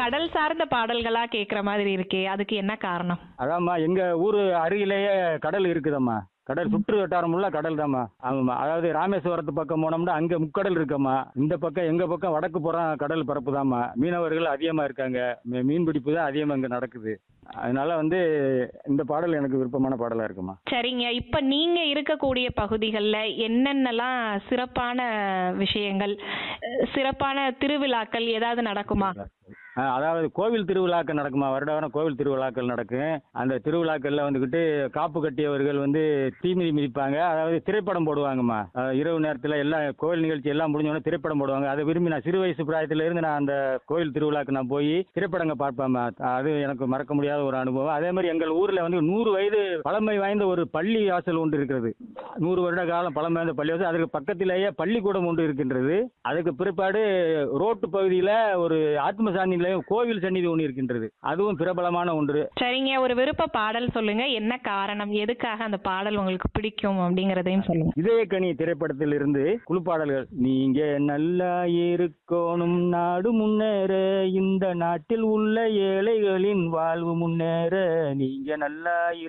கடல் சார்ந்த பாடல்களா கேக்குற மாதிரி இருக்கே அதுக்கு என்ன காரணம் அதாம்மா எங்க ஊரு அருகிலேயே கடல் இருக்குதம்மா கடல் சுற்று வட்டாரம் உள்ள கடல் தாம்மா ஆமாம்மா அதாவது ராமேஸ்வரத்து பக்கம் போனோம்னா அங்க முக்கடல் இருக்கம்மா இந்த பக்கம் எங்க பக்கம் வடக்கு புறம் கடல் பரப்பு தாம்மா மீனவர்கள் அதிகமா இருக்காங்க மீ- மீன் பிடிப்பு தான் அதிகமா இங்க நடக்குது அதனால வந்து இந்த பாடல் எனக்கு விருப்பமான பாடலா இருக்குமா சரிங்க இப்ப நீங்க இருக்கக்கூடிய பகுதிகளில் என்னென்னலாம் சிறப்பான விஷயங்கள் அஹ், சிறப்பான திருவிழாக்கள் ஏதாவது நடக்குமா ஆ, அதாவது கோவில் திருவிழாக்கள் நடக்குமா வருட வருடம் கோவில் திருவிழாக்கள் நடக்கும் அந்த திருவிழாக்கள்ல வந்துக்கிட்டு காப்பு கட்டியவர்கள் வந்து தீமிதி மிதிப்பாங்க அதாவது திரைப்படம் போடுவாங்கம்மா அஹ், இரவு நேரத்தில் எல்லாம் கோவில் நிகழ்ச்சி எல்லாம் முடிஞ்ச உடனே திரைப்படம் போடுவாங்க அதை விரும்பி நான் சிறு வயசு பிராயத்துல இருந்து நான் அந்த கோவில் திருவிழாக்கு நான் போய் திரைப்படங்க பார்ப்பேம்மா அது எனக்கு மறக்க முடியாத ஒரு அனுபவம் அதே மாதிரி எங்கள் ஊர்ல வந்து நூறு வயது பழமை வாய்ந்த ஒரு பள்ளி வாசல் ஒன்று இருக்கிறது நூறு வருட காலம் பழமை வாய்ந்த பள்ளி வாசல் அதுக்கு பக்கத்திலேயே பள்ளிக்கூடம் ஒன்று இருக்கின்றது அதுக்கு பிற்பாடு ரோட்டு பகுதியில் ஒரு ஆத்ம சாந்தி நிலையம் கோவில் சந்நிதி ஒன்று இருக்கின்றது அதுவும் பிரபலமான ஒன்று சரிங்க ஒரு விருப்ப பாடல் சொல்லுங்க என்ன காரணம் எதுக்காக அந்த பாடல் உங்களுக்கு பிடிக்கும் அப்படிங்கறதையும் சொல்லுங்க இதயக்கனி திரைப்படத்தில் இருந்து குழுப்பாடல்கள் நீங்க நல்லா இருக்கணும் நாடு முன்னேற இந்த நாட்டில் உள்ள ஏழைகளின் வாழ்வு முன்னேற நீங்க நல்லா